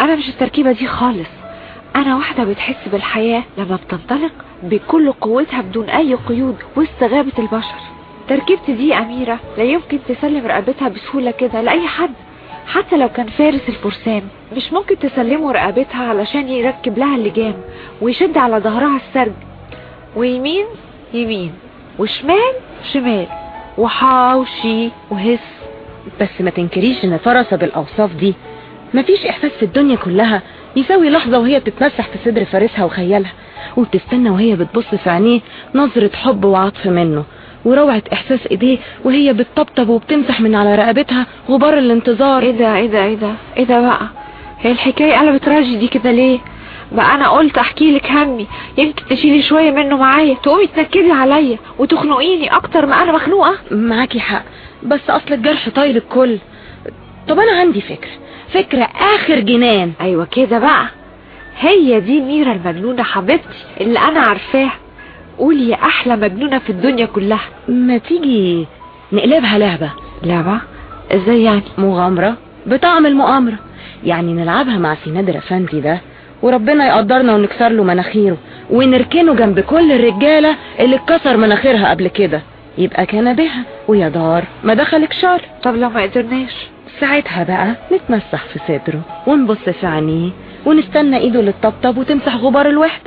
انا مش التركيبة دي خالص انا واحدة بتحس بالحياة لما بتنطلق بكل قوتها بدون اي قيود وسط غابة البشر تركيبتي دي اميرة لا يمكن تسلم رقبتها بسهولة كده لاي حد حتى لو كان فارس الفرسان مش ممكن تسلمه رقبتها علشان يركب لها اللجام ويشد على ظهرها السرج ويمين يمين وشمال شمال وحاوشي وهس بس ما تنكريش ان فرسة بالاوصاف دي مفيش احساس في الدنيا كلها يساوي لحظة وهي بتتمسح في صدر فارسها وخيالها وبتستنى وهي بتبص في عينيه نظرة حب وعطف منه وروعة احساس ايديه وهي بتطبطب وبتمسح من على رقبتها غبار الانتظار ايه ده ايه ده ايه ده ايه ده بقى هي الحكاية قلبت راجدي كده ليه بقى انا قلت احكي لك همي يمكن تشيلي شوية منه معايا تقومي تنكدي عليا وتخنقيني اكتر ما انا مخنوقة معاكي حق بس اصل الجرح طايل الكل طب انا عندي فكرة فكرة اخر جنان ايوه كده بقى هي دي ميرا المجنونة حبيبتي اللي انا عارفاها قولي يا احلى مجنونة في الدنيا كلها ما تيجي نقلبها لعبة لعبة ازاي يعني مغامرة بطعم المؤامرة يعني نلعبها مع سينادر افندي ده وربنا يقدرنا ونكسر له مناخيره ونركنه جنب كل الرجالة اللي اتكسر مناخيرها قبل كده يبقى كان بها ويا دار ما دخلك شر طب لو ما قدرناش ساعتها بقى نتمسح في صدره ونبص في عينيه ونستنى ايده اللي تطبطب وتمسح غبار الوحدة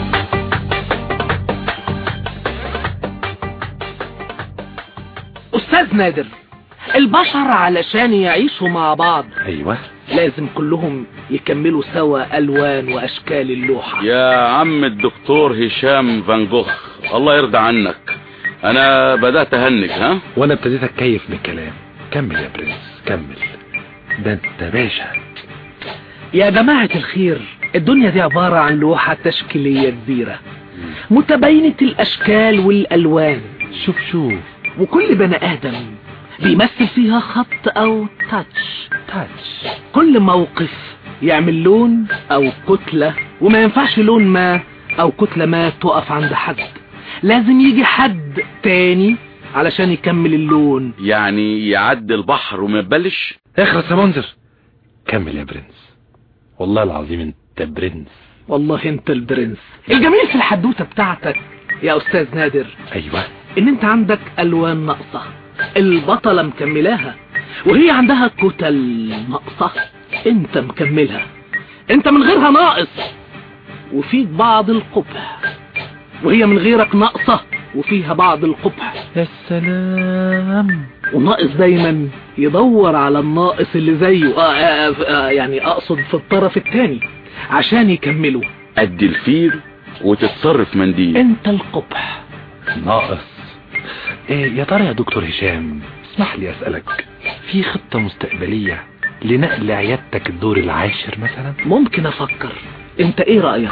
استاذ نادر البشر علشان يعيشوا مع بعض ايوه لازم كلهم يكملوا سوا الوان واشكال اللوحة يا عم الدكتور هشام فان جوخ الله يرضى عنك انا بدأت اهنج ها وانا ابتديت اتكيف بالكلام كمل يا برنس كمل ده انت باشا يا جماعة الخير الدنيا دي عبارة عن لوحة تشكيلية كبيرة متباينة الاشكال والالوان شوف شوف وكل بني ادم بيمثل فيها خط او تاتش تاتش كل موقف يعمل لون او كتلة وما ينفعش لون ما او كتلة ما تقف عند حد لازم يجي حد تاني علشان يكمل اللون يعني يعدي البحر وما يبلش اخرس يا منذر كمل يا برنس والله العظيم انت برنس والله انت البرنس الجميل في الحدوتة بتاعتك يا استاذ نادر ايوه ان انت عندك الوان ناقصة البطلة مكملاها وهي عندها كتل ناقصة انت مكملها انت من غيرها ناقص وفيك بعض القبح وهي من غيرك ناقصة وفيها بعض القبح يا سلام والناقص دايما يدور على الناقص اللي زيه آه آه آه يعني اقصد في الطرف الثاني عشان يكملوا ادي الفيل وتتصرف منديل انت القبح ناقص ايه يا ترى يا دكتور هشام اسمح لي اسألك في خطة مستقبلية لنقل عيادتك الدور العاشر مثلا ممكن افكر انت ايه رأيك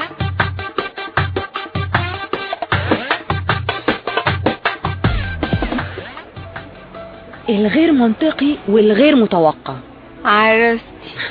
الغير منطقي والغير متوقع عرستي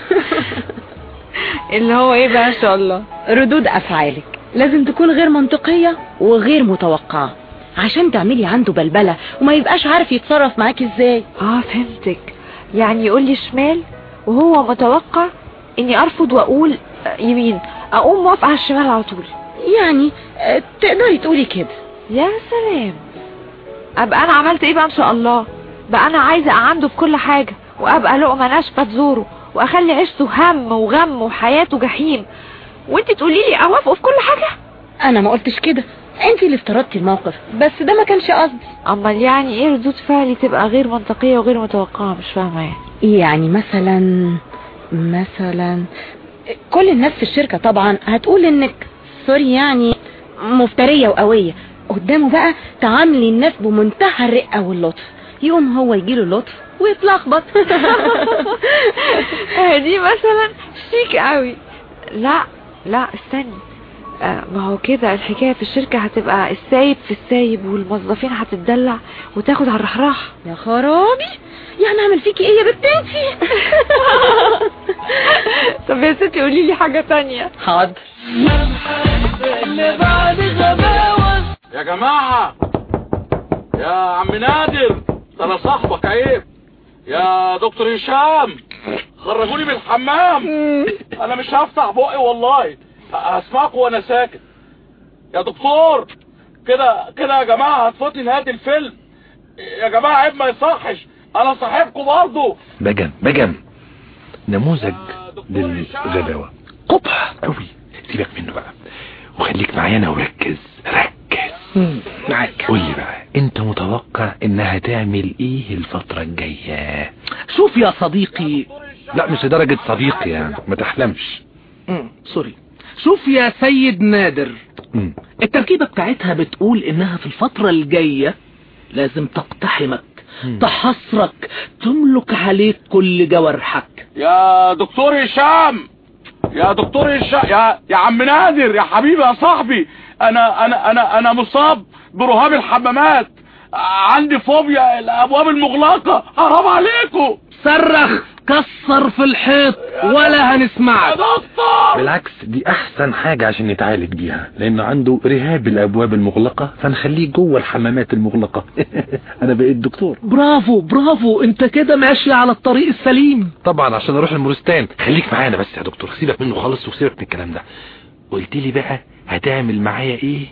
اللي هو ايه بقى ان شاء الله ردود افعالك لازم تكون غير منطقية وغير متوقعة عشان تعملي عنده بلبلة وما يبقاش عارف يتصرف معاكي ازاي اه فهمتك يعني يقول لي شمال وهو متوقع اني ارفض واقول آه، يمين اقوم موافقة على الشمال على طول يعني آه، تقدري تقولي كده يا سلام ابقى انا عملت ايه بقى ان شاء الله بقى انا عايزة عنده في كل حاجة وابقى لقمة ناشفة تزوره واخلي عيشته هم وغم وحياته جحيم وانت تقولي لي اوافقه في كل حاجة انا ما قلتش كده انت اللي افترضتي الموقف بس ده ما كانش قصدي امال يعني ايه ردود فعلي تبقى غير منطقية وغير متوقعة مش فاهمة يعني يعني مثلا مثلا كل الناس في الشركة طبعا هتقول انك سوري يعني مفترية وقوية قدامه بقى تعاملي الناس بمنتهى الرقة واللطف يقوم هو يجيله لطف ويتلخبط دي مثلا شيك قوي لا لا استني آه، ما هو كده الحكاية في الشركة هتبقى السايب في السايب والموظفين هتتدلع وتاخد على الرحراح يا خرابي يعني اعمل فيكي ايه يا بنت انتي طب يا ستي قولي لي حاجة تانية حاضر يا جماعة يا عم نادر ده انا صاحبك عيب يا دكتور هشام خرجوني من الحمام انا مش هفتح بقي والله هسمعكم وانا ساكت يا دكتور كده كده يا جماعه هتفوتني نهايه الفيلم يا جماعه عيب ما يصحش انا صاحبكم برضه بجم بجم نموذج للغباوة قبح قوي سيبك منه بقى وخليك معانا وركز ركز معاك قول لي بقى انت متوقع انها تعمل ايه الفترة الجاية شوف يا صديقي لا مش لدرجة صديقي يعني ما تحلمش مم، سوري شوف يا سيد نادر مم. التركيبة بتاعتها بتقول انها في الفترة الجاية لازم تقتحمك مم. تحصرك تملك عليك كل جوارحك يا دكتور هشام يا دكتور هشام يا يا عم نادر يا حبيبي يا صاحبي انا انا انا انا مصاب برهاب الحمامات عندي فوبيا الابواب المغلقه حرام عليكم صرخ كسر في الحيط ولا يا هنسمعك دكتور بالعكس دي احسن حاجة عشان نتعالج بيها لانه عنده رهاب الابواب المغلقة فنخليه جوه الحمامات المغلقة انا بقيت دكتور برافو برافو انت كده ماشي على الطريق السليم طبعا عشان اروح المورستان خليك معانا بس يا دكتور سيبك منه خالص وسيبك من الكلام ده قلت لي بقى هتعمل معايا ايه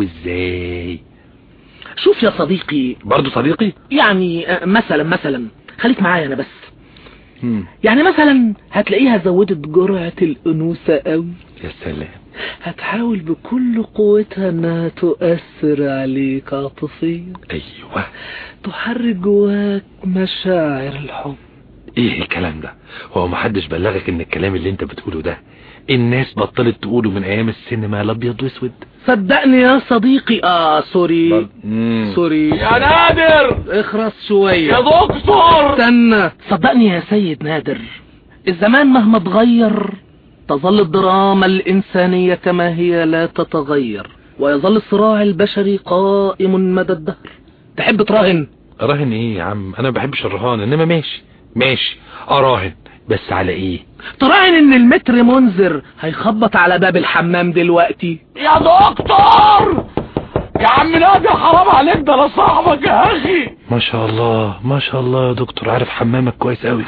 وازاي شوف يا صديقي برضو صديقي يعني آه، مثلا مثلا خليك معايا انا بس مم. يعني مثلا هتلاقيها زودت جرعة الأنوثة قوي يا سلام هتحاول بكل قوتها انها تؤثر عليك عاطفيا ايوه تحرك جواك مشاعر الحب ايه الكلام ده هو محدش بلغك ان الكلام اللي انت بتقوله ده الناس بطلت تقوله من ايام السينما الابيض واسود صدقني يا صديقي اه سوري مم. سوري يا نادر اخرس شوية يا دكتور استنى صدقني يا سيد نادر الزمان مهما اتغير تظل الدراما الإنسانية كما هي لا تتغير ويظل الصراع البشري قائم مدى الدهر تحب تراهن راهن ايه يا عم انا ما بحبش الرهان انما ماشي ماشي اراهن بس على ايه تراهن ان المتر منذر هيخبط على باب الحمام دلوقتي يا دكتور يا عم نادر حرام عليك ده انا صاحبك يا اخي ما شاء الله ما شاء الله يا دكتور عارف حمامك كويس قوي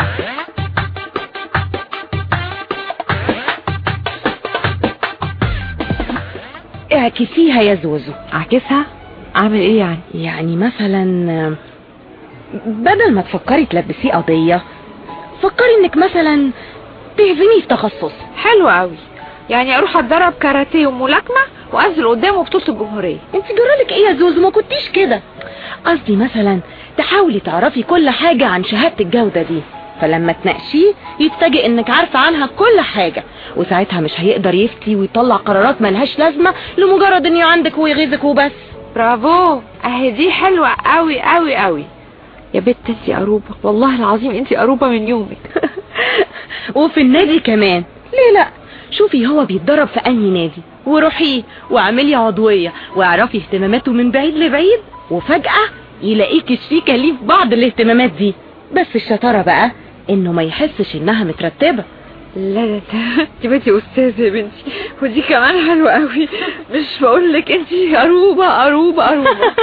اعكسيها يا زوزو اعكسها اعمل ايه يعني يعني مثلا آه، بدل ما تفكري تلبسيه قضية فكري انك مثلا تهزميه في تخصص حلو قوي يعني اروح اتدرب كاراتيه وملاكمة وانزل قدامه بطولة الجمهورية انت جرالك ايه يا زوزو ما كنتيش كده قصدي مثلا تحاولي تعرفي كل حاجة عن شهادة الجودة دي فلما تناقشيه يتفاجئ انك عارفة عنها كل حاجة وساعتها مش هيقدر يفتي ويطلع قرارات ملهاش لازمة لمجرد انه عندك ويغيظك وبس برافو اهي دي حلوة قوي قوي قوي يا بنت انتي قروبة والله العظيم انتي قروبة من يومك وفي النادي كمان ليه لا شوفي هو بيتدرب في انهي نادي وروحيه واعملي عضوية واعرفي اهتماماته من بعيد لبعيد وفجأة يلاقيك شريكة ليه في بعض الاهتمامات دي بس الشطارة بقى انه ما يحسش انها مترتبة لا لا لا انتي بنتي استاذة يا بنتي ودي كمان حلوة قوي مش بقول لك انتي قروبة قروبة قروبة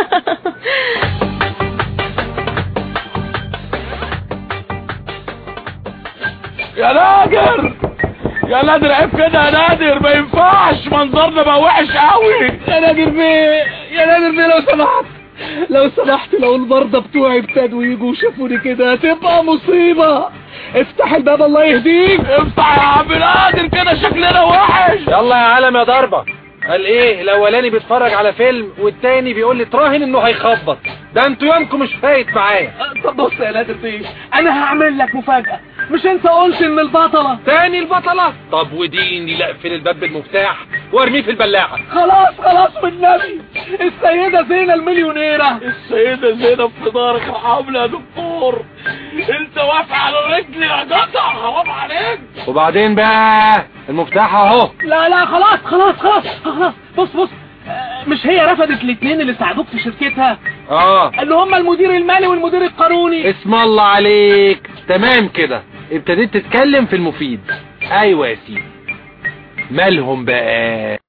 يا نادر يا نادر عيب كده يا نادر ما ينفعش منظرنا بقى وحش قوي يا نادر بيه يا نادر بيه لو سمحت لو سمحت لو المرضى بتوعي ابتدوا يجوا وشافوني كده هتبقى مصيبة افتح الباب الله يهديك افتح يا عم نادر كده شكلنا وحش يلا يا عالم يا ضربة قال ايه الاولاني بيتفرج على فيلم والتاني بيقول لي تراهن انه هيخبط ده انتوا يومكم مش فايت معايا طب بص يا نادر بيه انا هعمل لك مفاجأة مش انت قلت ان البطلة تاني البطلة طب وديني لا اقفل الباب بالمفتاح وارميه في البلاعة خلاص خلاص والنبي السيدة زينة المليونيرة السيدة زينب في دارك ارحمنا يا دكتور انت واقف على رجلي يا جدع حرام عليك وبعدين بقى المفتاح اهو لا لا خلاص خلاص خلاص خلاص بص بص آه، مش هي رفضت الاثنين اللي ساعدوك في شركتها اه اللي هم المدير المالي والمدير القانوني اسم الله عليك تمام كده ابتديت تتكلم في المفيد ايوه يا سيدي مالهم بقى